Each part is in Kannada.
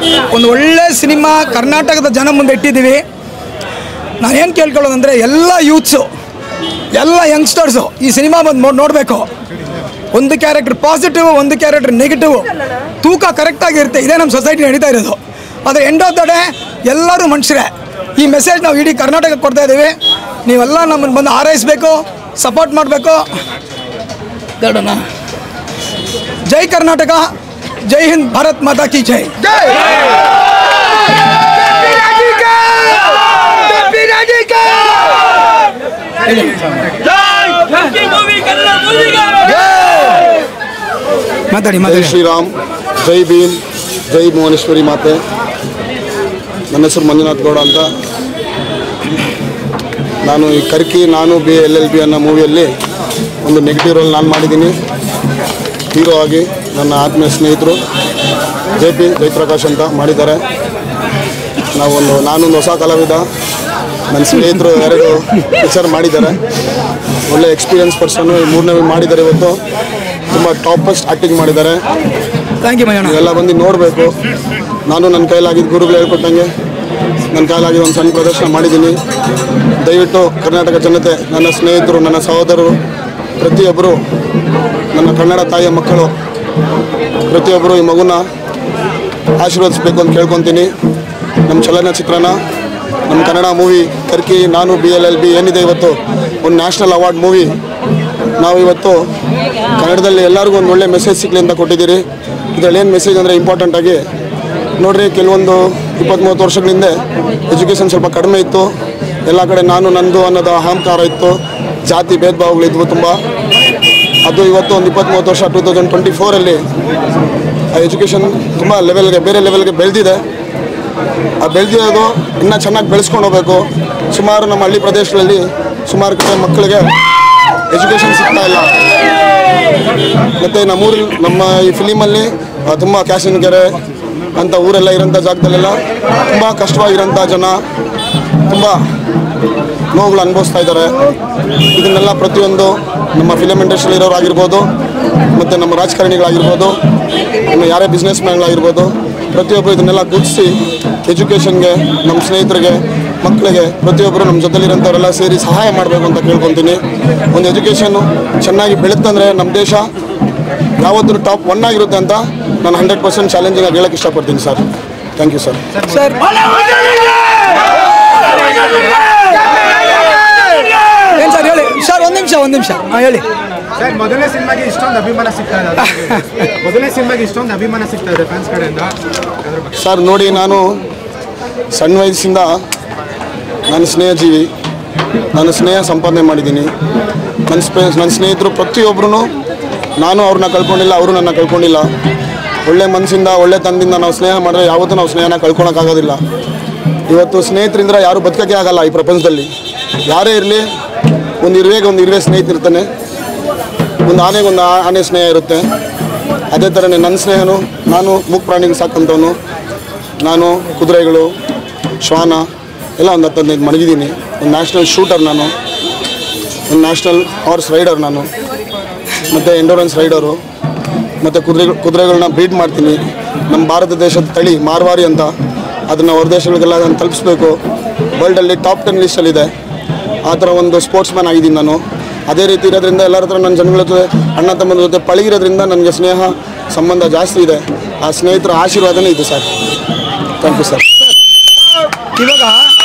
ಒಂದು ಒಳ್ಳೆ ಸಿನಿಮಾ ಕರ್ನಾಟಕದ ಜನ ಮುಂದೆ ಇಟ್ಟಿದ್ದೀವಿ ನಾನೇನು ಕೇಳ್ಕೊಳ್ಳೋದಂದರೆ ಎಲ್ಲ ಯೂತ್ಸು ಎಲ್ಲ ಯಂಗ್ಸ್ಟರ್ಸು ಈ ಸಿನಿಮಾ ಬಂದು ನೋಡಿ ನೋಡಬೇಕು ಒಂದು ಕ್ಯಾರೆಕ್ಟರ್ ಪಾಸಿಟಿವ್ ಒಂದು ಕ್ಯಾರೆಕ್ಟರ್ ನೆಗೆಟಿವ್ ತೂಕ ಕರೆಕ್ಟಾಗಿ ಇರುತ್ತೆ ಇದೇ ನಮ್ಮ ಸೊಸೈಟಿ ನಡೀತಾ ಇರೋದು ಆದರೆ ಎಂಡ್ ಆಫ್ ದ ಡೇ ಎಲ್ಲರೂ ಮನುಷ್ಯರೇ ಈ ಮೆಸೇಜ್ ನಾವು ಇಡೀ ಕರ್ನಾಟಕಕ್ಕೆ ಕೊಡ್ತಾ ಇದ್ದೀವಿ ನೀವೆಲ್ಲ ನಮ್ಮನ್ನು ಬಂದು ಹಾರೈಸಬೇಕು ಸಪೋರ್ಟ್ ಮಾಡಬೇಕು ದೊಡ್ಡಣ್ಣ ಜೈ ಕರ್ನಾಟಕ ಜೈ ಹಿಂದ್ ಭಾರತ್ ಮಾತಾ ಕಿ ಜೈ ಮಾತಾಡಿ ಜೈ ಮಾತಾಡಿ ಶ್ರೀರಾಮ್ ಜೈ ಭೀಮ್ ಜೈ ಭುವನೇಶ್ವರಿ ಮಾತೆ ನನ್ನ ಹೆಸರು ಮಂಜುನಾಥ್ ಗೌಡ ಅಂತ ನಾನು ಈ ಕರ್ಕಿ ನಾನು ಬಿ ಎಲ್ ಎಲ್ ಬಿ ಅನ್ನೋ ಮೂವಿಯಲ್ಲಿ ಒಂದು ನೆಗೆಟಿವ್ ರೋಲ್ ನಾನು ಮಾಡಿದ್ದೀನಿ ಹೀರೋ ಆಗಿ ನನ್ನ ಆತ್ಮೀಯ ಸ್ನೇಹಿತರು ಜೆ ಪಿ ಜಯಪ್ರಕಾಶ್ ಅಂತ ಮಾಡಿದ್ದಾರೆ ನಾವೊಂದು ನಾನೊಂದು ಹೊಸ ಕಲಾವಿದ ನನ್ನ ಸ್ನೇಹಿತರು ಎರಡು ಪಿಕ್ಚರ್ ಮಾಡಿದ್ದಾರೆ ಒಳ್ಳೆ ಎಕ್ಸ್ಪೀರಿಯನ್ಸ್ ಪರ್ಸನ್ನು ಈ ಮೂರನೇ ಮಾಡಿದ್ದಾರೆ ಇವತ್ತು ತುಂಬ ಟಾಪಸ್ಟ್ ಆ್ಯಕ್ಟಿಂಗ್ ಮಾಡಿದ್ದಾರೆ ಥ್ಯಾಂಕ್ ಯು ಮಂಜಣ್ಣ ನೀವೆಲ್ಲ ಬಂದು ನೋಡಬೇಕು ನಾನು ನನ್ನ ಕೈಲಾಗಿದ್ದ ಗುರುಗಳು ಹೇಳ್ಕೊಟ್ಟಂಗೆ ನನ್ನ ಕೈಲಾಗಿದ್ದ ಒಂದು ಸಣ್ಣ ಪ್ರದರ್ಶನ ಮಾಡಿದ್ದೀನಿ ದಯವಿಟ್ಟು ಕರ್ನಾಟಕ ಜನತೆ ನನ್ನ ಸ್ನೇಹಿತರು ನನ್ನ ಸಹೋದರರು ಪ್ರತಿಯೊಬ್ಬರು ನನ್ನ ಕನ್ನಡ ತಾಯಿಯ ಮಕ್ಕಳು ಪ್ರತಿಯೊಬ್ಬರು ಈ ಮಗುನ ಆಶೀರ್ವದಿಸಬೇಕು ಅಂತ ಕೇಳ್ಕೊತೀನಿ ನಮ್ಮ ಚಲನಚಿತ್ರನ ನಮ್ಮ ಕನ್ನಡ ಮೂವಿ ಕರ್ಕಿ ನಾನು ಬಿ ಎಲ್ ಎಲ್ ಬಿ ಏನಿದೆ ಇವತ್ತು ಒಂದು ನ್ಯಾಷನಲ್ ಅವಾರ್ಡ್ ಮೂವಿ ನಾವು ಇವತ್ತು ಕನ್ನಡದಲ್ಲಿ ಎಲ್ಲರಿಗೂ ಒಂದು ಒಳ್ಳೆ ಮೆಸೇಜ್ ಸಿಗಲಿ ಅಂತ ಕೊಟ್ಟಿದ್ದೀರಿ ಇದರಲ್ಲಿ ಏನು ಮೆಸೇಜ್ ಅಂದರೆ ಇಂಪಾರ್ಟೆಂಟಾಗಿ ನೋಡ್ರಿ ಕೆಲವೊಂದು ಇಪ್ಪತ್ತ್ಮೂವತ್ತು ವರ್ಷಗಳ ಹಿಂದೆ ಎಜುಕೇಷನ್ ಸ್ವಲ್ಪ ಕಡಿಮೆ ಇತ್ತು ಎಲ್ಲ ಕಡೆ ನಾನು ನಂದು ಅನ್ನೋದು ಅಹಂಕಾರ ಇತ್ತು ಜಾತಿ ಭೇದ ಭಾವಗಳಿದ್ವು ತುಂಬ ಅದು ಇವತ್ತು ಒಂದು ಇಪ್ಪತ್ತ್ಮೂವತ್ತು ವರ್ಷ ಟೂ ತೌಸಂಡ್ ಟ್ವೆಂಟಿ ಫೋರಲ್ಲಿ ಆ ಎಜುಕೇಷನ್ ತುಂಬ ಲೆವೆಲ್ಗೆ ಬೇರೆ ಲೆವೆಲ್ಗೆ ಬೆಳೆದಿದೆ ಆ ಬೆಳೆದಿರೋದು ಇನ್ನೂ ಚೆನ್ನಾಗಿ ಬೆಳೆಸ್ಕೊಂಡು ಹೋಗ್ಬೇಕು ಸುಮಾರು ನಮ್ಮ ಹಳ್ಳಿ ಪ್ರದೇಶಗಳಲ್ಲಿ ಸುಮಾರು ಕಡೆ ಮಕ್ಕಳಿಗೆ ಎಜುಕೇಷನ್ ಸಿಗ್ತಾ ಇಲ್ಲ ಮತ್ತು ನಮ್ಮೂರಲ್ಲಿ ನಮ್ಮ ಈ ಫಿಲಿಮಲ್ಲಿ ತುಂಬ ಕ್ಯಾಶಿನಕೆರೆ ಅಂತ ಊರೆಲ್ಲ ಇರೋಂಥ ಜಾಗದಲ್ಲೆಲ್ಲ ತುಂಬ ಕಷ್ಟವಾಗಿರೋಂಥ ಜನ ತುಂಬ ನೋವುಗಳು ಅನುಭವಿಸ್ತಾ ಇದ್ದಾರೆ ಇದನ್ನೆಲ್ಲ ಪ್ರತಿಯೊಂದು ನಮ್ಮ ಫಿಲಿಮ್ ಇಂಡಸ್ಟ್ರಿಯಲ್ಲಿ ಇರೋರಾಗಿರ್ಬೋದು ಮತ್ತು ನಮ್ಮ ರಾಜಕಾರಣಿಗಳಾಗಿರ್ಬೋದು ಇನ್ನು ಯಾರೇ ಬಿಸ್ನೆಸ್ ಮ್ಯಾನ್ಗಳಾಗಿರ್ಬೋದು ಪ್ರತಿಯೊಬ್ಬರು ಇದನ್ನೆಲ್ಲ ಗುರುತಿಸಿ ಎಜುಕೇಷನ್ಗೆ ನಮ್ಮ ಸ್ನೇಹಿತರಿಗೆ ಮಕ್ಕಳಿಗೆ ಪ್ರತಿಯೊಬ್ಬರು ನಮ್ಮ ಜೊತೆಲಿರೋಂಥವರೆಲ್ಲ ಸೇರಿ ಸಹಾಯ ಮಾಡಬೇಕು ಅಂತ ಕೇಳ್ಕೊತೀನಿ ಒಂದು ಎಜುಕೇಷನ್ನು ಚೆನ್ನಾಗಿ ಬೆಳೀತಂದ್ರೆ ನಮ್ಮ ದೇಶ ಯಾವತ್ತೂ ಟಾಪ್ ಒನ್ ಆಗಿರುತ್ತೆ ಅಂತ ನಾನು ಹಂಡ್ರೆಡ್ ಪರ್ಸೆಂಟ್ ಚಾಲೆಂಜಿಂಗ್ ಆಗಿ ಹೇಳಕ್ಕೆ ಇಷ್ಟಪಡ್ತೀನಿ sir thank you sir sir ಏನು ಸರ್ ಹೇಳಿ ಸರ್ ಒಂದು ನಿಮಿಷ ಒಂದು ನಿಮಿಷ ಹಾಂ ಹೇಳಿ ಸರ್ ಮೊದಲನೇ ಸಿನಿಮಾಗೆ ಇಷ್ಟೊಂದು ಅಭಿಮಾನ ಸಿಗ್ತಾ ಇದೆ ಅದ್ರ- ಮೊದಲನೇ ಸಿನಿಮಾಗೆ ಇಷ್ಟೊಂದು ಅಭಿಮಾನ ಸಿಗ್ತಾ ಇದೆ ಫ್ಯಾನ್ಸ್ ಕಡೆಯಿಂದ ಅದ್ರ ಬಗ್ಗೆ ಸರ್ ನೋಡಿ ನಾನು ಸಣ್ಣ ವಯಸ್ಸಿಂದ ನನ್ನ ಸ್ನೇಹಜೀವಿ ನಾನು ಸ್ನೇಹ ಸಂಪಾದನೆ ಮಾಡಿದ್ದೀನಿ ನನ್ನ ಸ್ಪೇ ನನ್ನ ಸ್ನೇಹಿತರು ಪ್ರತಿಯೊಬ್ಬರೂ ನಾನು ಅವ್ರನ್ನ ಕಳ್ಕೊಂಡಿಲ್ಲ ಅವರು ನನ್ನ ಕಳ್ಕೊಂಡಿಲ್ಲ ಒಳ್ಳೆ ಮನಸ್ಸಿಂದ ಒಳ್ಳೆ ತನದಿಂದ ನಾವು ಸ್ನೇಹ ಮಾಡಿದ್ರೆ ಯಾವತ್ತೂ ನಾವು ಸ್ನೇಹನ ಕಳ್ಕೊಳಕ್ಕಾಗೋದಿಲ್ಲ ಇವತ್ತು ಸ್ನೇಹಿತರಿಂದ ಯಾರು ಬದುಕೋಕ್ಕೆ ಆಗಲ್ಲ ಈ ಪ್ರಪಂಚದಲ್ಲಿ ಯಾರೇ ಇರಲಿ ಒಂದು ಇರುವೆಗೆ ಒಂದು ಇರುವೆ ಸ್ನೇಹಿತಿರ್ತಾನೆ ಒಂದು ಆನೆಗೆ ಒಂದು ಆ- ಆನೆ ಸ್ನೇಹ ಇರುತ್ತೆ ಅದೇ ಥರನೇ ನನ್ನ ಸ್ನೇಹನು ನಾನು ಮೂಕ್ ಪ್ರಾಣಿಗಳು ಸಾಕಂತವನು ನಾನು ಕುದುರೆಗಳು ಶ್ವಾನ ಎಲ್ಲ ಒಂದು ಹತ್ತು ಹದಿನೈದು ಮಡಗಿದ್ದೀನಿ ಒಂದು ನ್ಯಾಷನಲ್ ಶೂಟರ್ ನಾನು ಒಂದು ನ್ಯಾಷನಲ್ ಹಾರ್ಸ್ ರೈಡರ್ ನಾನು ಮತ್ತು ಎಂಡೋರೆನ್ಸ್ ರೈಡರು ಮತ್ತು ಕುದುರೆ ಕುದುರೆಗಳನ್ನ ಬ್ರೀಡ್ ಮಾಡ್ತೀನಿ ನಮ್ಮ ಭಾರತ ದೇಶದ ತಳಿ ಮಾರ್ವಾರಿ ಅಂತ ಅದನ್ನು ಹೊರ ದೇಶಗಳಿಗೆಲ್ಲ ನಾನು ತಲುಪಿಸ್ಬೇಕು ವರ್ಲ್ಡಲ್ಲಿ ಟಾಪ್ ಟೆನ್ ಲಿಸ್ಟಲ್ಲಿದೆ ಆ ಥರ ಒಂದು ಸ್ಪೋರ್ಟ್ಸ್ ಮ್ಯಾನ್ ಆಗಿದ್ದೀನಿ ನಾನು ಅದೇ ರೀತಿ ಇರೋದ್ರಿಂದ ಎಲ್ಲರ ಹತ್ರ ನನ್ನ ಜನಗಳ ಜೊತೆ ಅಣ್ಣ ತಮ್ಮನ ಜೊತೆ ಪಳಗಿರೋದ್ರಿಂದ ನನಗೆ ಸ್ನೇಹ ಸಂಬಂಧ ಜಾಸ್ತಿ ಇದೆ ಆ ಸ್ನೇಹಿತರ ಆಶೀರ್ವಾದನೇ ಇದೆ ಸರ್ ಥ್ಯಾಂಕ್ ಯು ಸರ್ ಇವಾಗ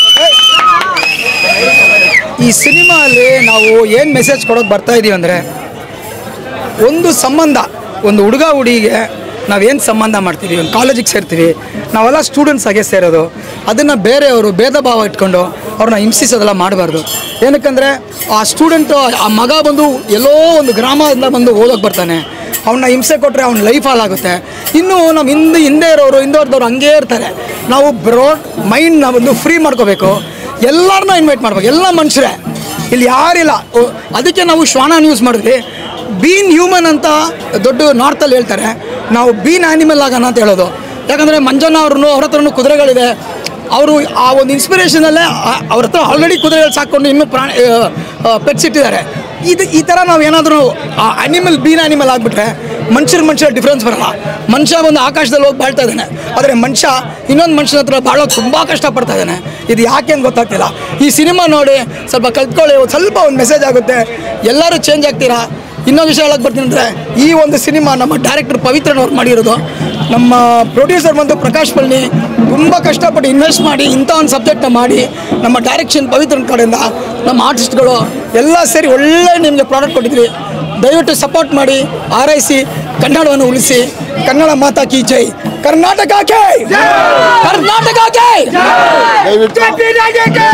ಈ ಸಿನಿಮಾಲಿ ನಾವು ಏನು ಮೆಸೇಜ್ ಕೊಡೋಕೆ ಬರ್ತಾ ಇದೀವಿ ಅಂದರೆ ಒಂದು ಸಂಬಂಧ ಒಂದು ಹುಡುಗ ಹುಡುಗಿಗೆ ನಾವೇನು ಸಂಬಂಧ ಮಾಡ್ತೀವಿ ಒಂದು ಕಾಲೇಜಿಗೆ ಸೇರ್ತೀವಿ ನಾವೆಲ್ಲ ಸ್ಟೂಡೆಂಟ್ಸ್ ಆಗೇ ಸೇರೋದು ಅದನ್ನು ಬೇರೆಯವರು ಭೇದ ಭಾವ ಇಟ್ಕೊಂಡು ಅವ್ರನ್ನ ಹಿಂಸಿಸೋದೆಲ್ಲ ಮಾಡಬಾರ್ದು ಏನಕ್ಕಂದರೆ ಆ ಸ್ಟೂಡೆಂಟು ಆ ಮಗ ಬಂದು ಎಲ್ಲೋ ಒಂದು ಗ್ರಾಮದಿಂದ ಬಂದು ಓದೋಕೆ ಬರ್ತಾನೆ ಅವನ್ನ ಹಿಂಸೆ ಕೊಟ್ಟರೆ ಅವ್ನ ಲೈಫ್ ಹಾಳಾಗುತ್ತೆ ಇನ್ನು ನಮ್ಮ ಹಿಂದೆ ಹಿಂದೆ ಇರೋರು ಹಿಂದೋರ್ದವ್ರು ಹಂಗೇ ಇರ್ತಾರೆ ನಾವು ಬ್ರಾಡ್ ಮೈಂಡ್ನ ಒಂದು ಫ್ರೀ ಮಾಡ್ಕೋಬೇಕು ಎಲ್ಲರನ್ನ ಇನ್ವೈಟ್ ಮಾಡ್ಬೇಕು ಎಲ್ಲ ಮನುಷ್ಯರೇ ಇಲ್ಲಿ ಯಾರಿಲ್ಲ ಓ, ಅದಕ್ಕೆ ನಾವು ಶ್ವಾನ ಯೂಸ್ ಮಾಡಿದ್ವಿ ಬೀನ್ ಹ್ಯೂಮನ್ ಅಂತ ದೊಡ್ಡ ನಾರ್ತಲ್ಲಿ ಹೇಳ್ತಾರೆ ನಾವು ಬೀನ್ ಆ್ಯನಿಮಲ್ ಆಗೋಣ ಅಂತ ಹೇಳೋದು ಯಾಕಂದರೆ ಮಂಜಣ್ಣ ಅವ್ರನ್ನು ಅವ್ರ ಹತ್ರನೂ ಕುದುರೆಗಳಿದೆ ಅವರು ಆ ಒಂದು ಇನ್ಸ್ಪಿರೇಷನಲ್ಲೇ ಅವ್ರ ಹತ್ರ ಆಲ್ರೆಡಿ ಕುದುರೆಗಳು ಸಾಕೊಂಡು ಇನ್ನೂ ಪ್ರಾಣಿ ಪೆಟ್ಸ್ ಇಟ್ಟಿದ್ದಾರೆ ಇದು ಈ ಥರ ನಾವು ಏನಾದರೂ ಅನಿಮಲ್ ಬೀನ್ ಆ್ಯನಿಮಲ್ ಆಗಿಬಿಟ್ರೆ ಮನುಷ್ಯರ ಮನುಷ್ಯರ ಡಿಫ್ರೆನ್ಸ್ ಬರಲ್ಲ ಮನುಷ್ಯ ಒಂದು ಆಕಾಶದಲ್ಲಿ ಹೋಗಿ ಬಾಳ್ತಾ ಇದ್ದಾನೆ ಆದರೆ ಮನುಷ್ಯ ಇನ್ನೊಂದು ಮನುಷ್ಯನ ಹತ್ರ ಬಾಳೋಕೆ ತುಂಬ ಕಷ್ಟಪಡ್ತಾ ಇದ್ದಾನೆ ಇದು ಯಾಕೆ ಅಂತ ಗೊತ್ತಾಗ್ತಿಲ್ಲ ಈ ಸಿನಿಮಾ ನೋಡಿ ಸ್ವಲ್ಪ ಕಲ್ತ್ಕೊಳ್ಳಿ ಒಂದು ಸ್ವಲ್ಪ ಒಂದು ಮೆಸೇಜ್ ಆಗುತ್ತೆ ಎಲ್ಲರೂ ಚೇಂಜ್ ಆಗ್ತೀರಾ ಇನ್ನೊಂದು ವಿಷಯ ಹೇಳಕ್ಕೆ ಬರ್ತೀನಿ ಅಂದರೆ ಈ ಒಂದು ಸಿನಿಮಾ ನಮ್ಮ ಡೈರೆಕ್ಟರ್ ಪವಿತ್ರನವ್ರು ಮಾಡಿರೋದು ನಮ್ಮ ಪ್ರೊಡ್ಯೂಸರ್ ಬಂದು ಪ್ರಕಾಶ್ ಪಳ್ಳಿ ತುಂಬ ಕಷ್ಟಪಟ್ಟು ಇನ್ವೆಸ್ಟ್ ಮಾಡಿ ಇಂಥ ಒಂದು ಸಬ್ಜೆಕ್ಟ್ನ ಮಾಡಿ ನಮ್ಮ ಡೈರೆಕ್ಷನ್ ಪವಿತ್ರನ ಕಡೆಯಿಂದ ನಮ್ಮ ಆರ್ಟಿಸ್ಟ್ಗಳು ಎಲ್ಲ ಸೇರಿ ಒಳ್ಳೆ ನಿಮಗೆ ಪ್ರಾಡಕ್ಟ್ ಕೊಟ್ಟಿದ್ರಿ ದಯವಿಟ್ಟು ಸಪೋರ್ಟ್ ಮಾಡಿ ಆರೈಸಿ ಕನ್ನಡವನ್ನು ಉಳಿಸಿ ಕನ್ನಡ ಮಾತಾ ಕಿ ಜೈ ಕರ್ನಾಟಕಕ್ಕೆ ಕರ್ನಾಟಕಕ್ಕೆ ದಯವಿಟ್ಟು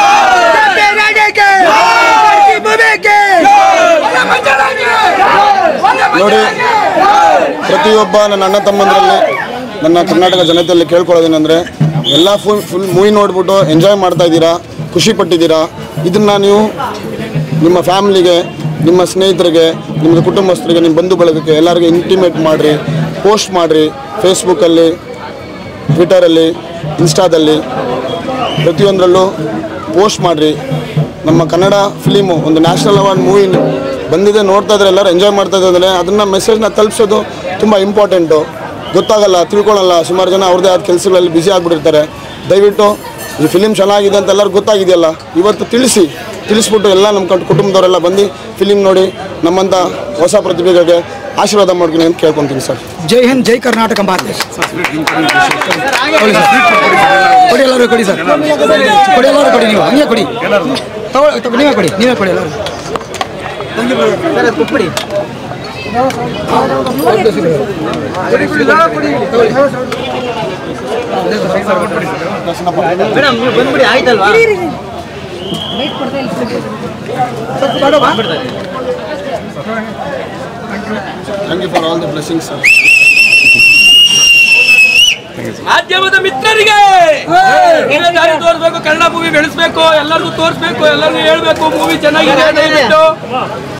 ನೋಡಿ ಪ್ರತಿಯೊಬ್ಬ ನನ್ನ ಅಣ್ಣ ತಮ್ಮಂದರಲ್ಲಿ ನನ್ನ ಕರ್ನಾಟಕ ಜನತೆಯಲ್ಲಿ ಕೇಳ್ಕೊಳ್ಳೋದೇನೆಂದರೆ ಎಲ್ಲ ಫುಲ್ ಫುಲ್ ಮೂವಿ ನೋಡ್ಬಿಟ್ಟು ಎಂಜಾಯ್ ಮಾಡ್ತಾ ಇದ್ದೀರಾ ಖುಷಿ ಪಟ್ಟಿದ್ದೀರಾ ಇದನ್ನು ನೀವು ನಿಮ್ಮ ಫ್ಯಾಮ್ಲಿಗೆ ನಿಮ್ಮ ಸ್ನೇಹಿತರಿಗೆ ನಿಮ್ಮ ಕುಟುಂಬಸ್ಥರಿಗೆ ನಿಮ್ಮ ಬಂಧು ಬಳಗಕ್ಕೆ ಎಲ್ಲರಿಗೆ ಇಂಟಿಮೇಟ್ ಮಾಡಿರಿ ಪೋಸ್ಟ್ ಮಾಡಿರಿ ಫೇಸ್ಬುಕ್ಕಲ್ಲಿ ಟ್ವಿಟರಲ್ಲಿ ಇನ್ಸ್ಟಾದಲ್ಲಿ ಪ್ರತಿಯೊಂದರಲ್ಲೂ ಪೋಸ್ಟ್ ಮಾಡಿರಿ ನಮ್ಮ ಕನ್ನಡ ಫಿಲಿಮು ಒಂದು ನ್ಯಾಷನಲ್ ಅವಾರ್ಡ್ ಮೂವಿ ಬಂದಿದೆ ನೋಡ್ತಾ ಇದ್ರೆ ಎಲ್ಲರೂ ಎಂಜಾಯ್ ಮಾಡ್ತಾ ಇದ್ದಾರೆ ಅಂದರೆ ಅದನ್ನು ಮೆಸೇಜ್ನ ತಲುಪಿಸೋದು ತುಂಬ ಇಂಪಾರ್ಟೆಂಟು ಗೊತ್ತಾಗಲ್ಲ ತಿಳ್ಕೊಳಲ್ಲ ಸುಮಾರು ಜನ ಅವ್ರದ್ದೇ ಆದ ಕೆಲಸಗಳಲ್ಲಿ ಬ್ಯುಸಿ ಆಗಿಬಿಟ್ಟಿರ್ತಾರೆ ದಯವಿಟ್ಟು ಈ ಫಿಲಿಮ್ ಚೆನ್ನಾಗಿದೆ ಅಂತ ಎಲ್ಲರಿಗೂ ಗೊತ್ತಾಗಿದೆಯಲ್ಲ ಇವತ್ತು ತಿಳಿಸಿ ತಿಳಿಸ್ಬಿಟ್ಟು ಎಲ್ಲ ನಮ್ಮ ಕಟ್- ಕುಟುಂಬದವರೆಲ್ಲ ಬಂದು ಫಿಲಿಮ್ ನೋಡಿ ನಮ್ಮಂಥ ಹೊಸ ಪ್ರತಿಭೆಗಳಿಗೆ ಆಶೀರ್ವಾದ ಮಾಡ್ತೀನಿ ಅಂತ ಕೇಳ್ಕೊತೀನಿ ಸರ್ ಜೈ ಹಿಂದ್ ಜೈ ಕರ್ನಾಟಕ ಮಾತೆ ಕೊಡಿ ಎಲ್ಲರೂ ಕೊಡಿ ಸರ್ ಕೊಡಿ ಎಲ್ಲರೂ ಕೊಡಿ ನೀವು ಹಂಗೆ ಕೊಡಿ ತಗೊಳ್ಳಿ ತಗೊಳ್ಳಿ, ನೀವೇ ಕೊಡಿ ನೀವೇ ಕೊಡಿ ಎಲ್ಲರೂ thank you for all the blessings sir ಮಾಧ್ಯಮದ ಮಿತ್ರರಿಗೆ ಒಳ್ಳೆ ದಾರಿ ತೋರಿಸ್ಬೇಕು ಕನ್ನಡ ಮೂವಿ ಬೆಳೆಸ್ಬೇಕು ಎಲ್ಲರಿಗೂ ತೋರಿಸ್ಬೇಕು ಎಲ್ಲರಿಗೂ ಹೇಳ್ಬೇಕು ಮೂವಿ ಚೆನ್ನಾಗಿದೆ ದಯವಿಟ್ಟು